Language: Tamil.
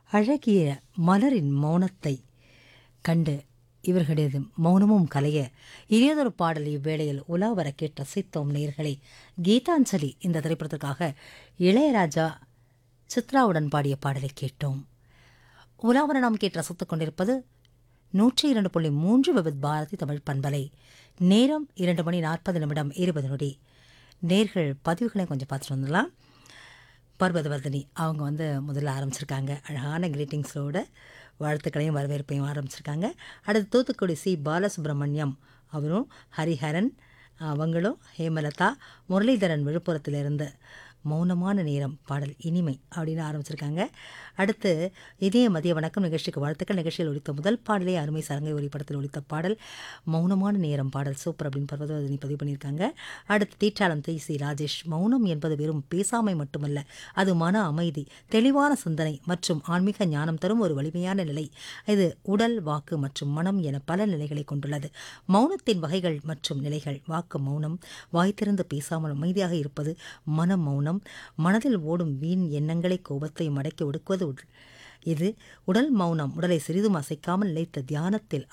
அழகிய மலரின் மௌனத்தை கண்டு இவர்களது மௌனமும் கலைய இனியதொரு பாடல் இவ்வேளையில் உலா வர கேட்டு ரசித்தோம் நேர்களை கீதாஞ்சலி இந்த திரைப்படத்திற்காக இளையராஜா சித்ராவுடன் பாடிய பாடலை கேட்டோம் உலாவர நாம் கேட்டு ரசித்துக் கொண்டிருப்பது நூற்றி இரண்டு புள்ளி மூன்று விபத் பாரதி தமிழ் பண்பலை நேரம் இரண்டு மணி நாற்பது நிமிடம் இருபது நொடி நேர்கள் பதிவுகளை கொஞ்சம் பார்த்துட்டு வந்துடலாம் பர்வதவர்தினி அவங்க வந்து முதல்ல ஆரம்பிச்சிருக்காங்க அழகான கிரீட்டிங்ஸோட வாழ்த்துக்களையும் வரவேற்பையும் ஆரம்பிச்சிருக்காங்க அடுத்து தூத்துக்குடி சி பாலசுப்ரமணியம் அவரும் ஹரிஹரன் அவங்களும் ஹேமலதா முரளிதரன் விழுப்புரத்திலிருந்து மௌனமான நேரம் பாடல் இனிமை அப்படின்னு ஆரம்பிச்சிருக்காங்க அடுத்து இதே மதிய வணக்கம் நிகழ்ச்சிக்கு வாழ்த்துக்கள் நிகழ்ச்சியில் ஒழித்த முதல் பாடலே அருமை சரங்கை ஒளி படத்தில் ஒழித்த பாடல் மௌனமான நேரம் பாடல் சூப்பர் அப்படின்னு பர்வதவதினி பதிவு பண்ணியிருக்காங்க அடுத்து தீட்டாளம் தி சி ராஜேஷ் மௌனம் என்பது வெறும் பேசாமை மட்டுமல்ல அது மன அமைதி தெளிவான சிந்தனை மற்றும் ஆன்மீக ஞானம் தரும் ஒரு வலிமையான நிலை இது உடல் வாக்கு மற்றும் மனம் என பல நிலைகளை கொண்டுள்ளது மௌனத்தின் வகைகள் மற்றும் நிலைகள் வாக்கு மௌனம் வாய் திறந்து பேசாமல் அமைதியாக இருப்பது மன மௌனம் மனதில் ஓடும் வீண் எண்ணங்களை கோபத்தை மடக்கி ஒடுக்குவது உடல் இது உடல் மௌனம் உடலை சிறிதும் அசைக்காமல் நிலைத்த தியானத்தில்